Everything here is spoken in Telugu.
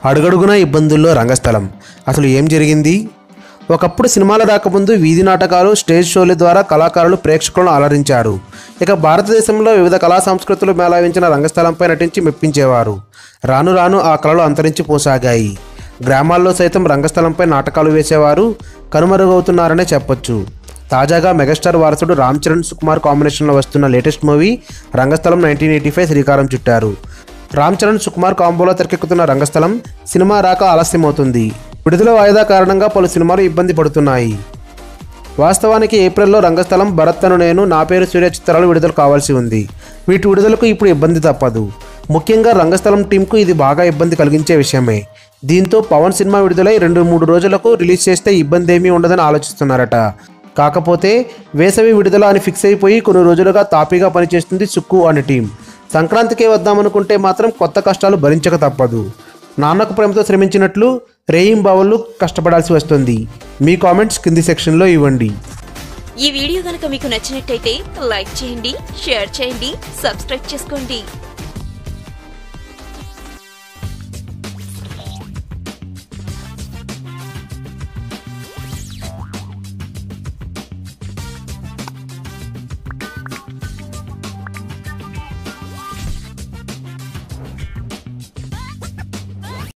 అడుగడుగునా ఇబ్బందుల్లో రంగస్థలం అసలు ఏం జరిగింది ఒకప్పుడు సినిమాలు రాకముందు వీధి నాటకాలు స్టేజ్ షోల ద్వారా కళాకారులు ప్రేక్షకులను అలరించారు ఇక భారతదేశంలో వివిధ కళా సంస్కృతులు మేళవించిన రంగస్థలంపై నటించి మెప్పించేవారు రాను రాను ఆ కళలు అంతరించిపోసాగాయి గ్రామాల్లో సైతం రంగస్థలంపై నాటకాలు వేసేవారు కనుమరుగవుతున్నారనే చెప్పొచ్చు తాజాగా మెగాస్టార్ వారసుడు రామ్ చరణ్ సుకుమార్ కాంబినేషన్లో వస్తున్న latest movie Rangasthalam nineteen eighty five శ్రీకారం చుట్టారు రామ్ చరణ్ సుకుమార్ కాంబోలో తెరకెక్కుతున్న రంగస్థలం సినిమా రాక ఆలస్యమవుతుంది విడుదల వాయిదా కారణంగా పలు సినిమాలు ఇబ్బంది పడుతున్నాయి వాస్తవానికి ఏప్రిల్లో రంగస్థలం భరత్ అను నేను నా పేరు సూర్య చిత్రాలు విడుదల కావాల్సి ఉంది వీటి విడుదలకు ఇప్పుడు ఇబ్బంది తప్పదు ముఖ్యంగా రంగస్థలం టీంకు ఇది బాగా ఇబ్బంది కలిగించే విషయమే దీంతో పవన్ సినిమా విడుదలై రెండు మూడు రోజులకు రిలీజ్ చేస్తే ఇబ్బంది ఏమీ ఉండదని ఆలోచిస్తున్నారట కాకపోతే వేసవి విడుదల అని ఫిక్స్ అయిపోయి కొన్ని రోజులుగా తాపీగా పనిచేస్తుంది సుక్కు అనే టీం సంక్రాంతికే వద్దామనుకుంటే మాత్రం కొత్త కష్టాలు భరించక తప్పదు నాన్నకు ప్రేమతో శ్రమించినట్లు రేయింబావులు కష్టపడాల్సి వస్తుంది మీ కామెంట్స్ కింది సెక్షన్లో ఇవ్వండి ఈ వీడియో గనక మీకు నచ్చినట్టయితే లైక్ చేయండి షేర్ చేయండి సబ్స్క్రైబ్ చేసుకోండి